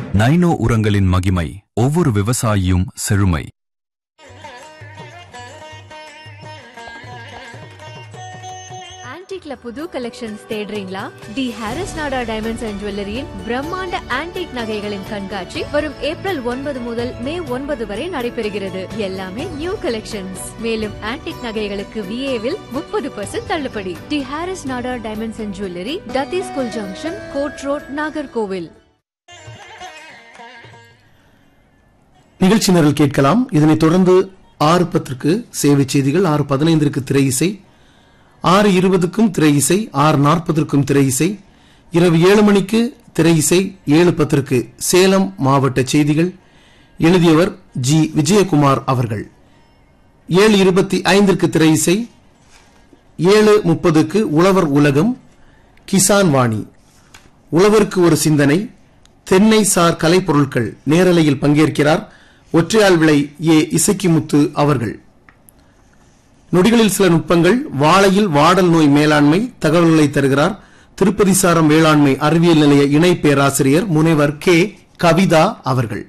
nano உரங்களின் மகிமை ஒவ்வொரு விவசாயியும் செழுமை ஆன்டிக்ல புது கலெக்ஷன்ஸ் தேடுறீங்களா the Harris Nada diamonds and ஜுவல்லரியின் பிரம்மாண்ட ஆன்டிக் நகைகளின் கண்காட்சி வரும் ஏப்ரல் ஒன்பது முதல் மே ஒன்பது வரை நடைபெறுகிறது எல்லாமே நியூ கலெக்ஷன்ஸ் மேலும் ஆன்டிக் நகைகளுக்கு விஏவில் முப்பது பர்சன்ட் தள்ளுபடி the Harris Nada diamonds and jewellery டத்தி school junction court road Nagercoil நிகழ்ச்சி நிரல் கேட்கலாம் இதனைத் தொடர்ந்து ஆறு பத்திற்கு சேவை செய்திகள் ஆறு பதினைந்திற்கு திரை இசை ஆறு இருபதுக்கும் திரை இசை ஆறு நாற்பதற்கும் திரை இசை இரவு ஏழு மணிக்கு திரை இசை ஏழு பத்திற்கு சேலம் மாவட்ட செய்திகள் எழுதியவர் ஜி விஜயகுமார் அவர்கள் ஏழு இருபத்தி ஐந்திற்கு திரை இசை ஏழு முப்பதுக்கு உழவர் உலகம் கிசான் வாணி உழவருக்கு ஒரு சிந்தனை தென்னை சார் கலைப்பொருட்கள் நேரலையில் பங்கேற்கிறார் ஒற்றையாள் விளை ஏ இசக்கிமுத்து அவர்கள் நொடிகளில் சில நுட்பங்கள் வாழையில் வாடல் நோய் மேலாண்மை தகவல்களை தருகிறார் திருப்பதி சாரம் வேளாண்மை அறிவியல் நிலைய இணை பேராசிரியர் முனைவர் கே கவிதா அவர்கள்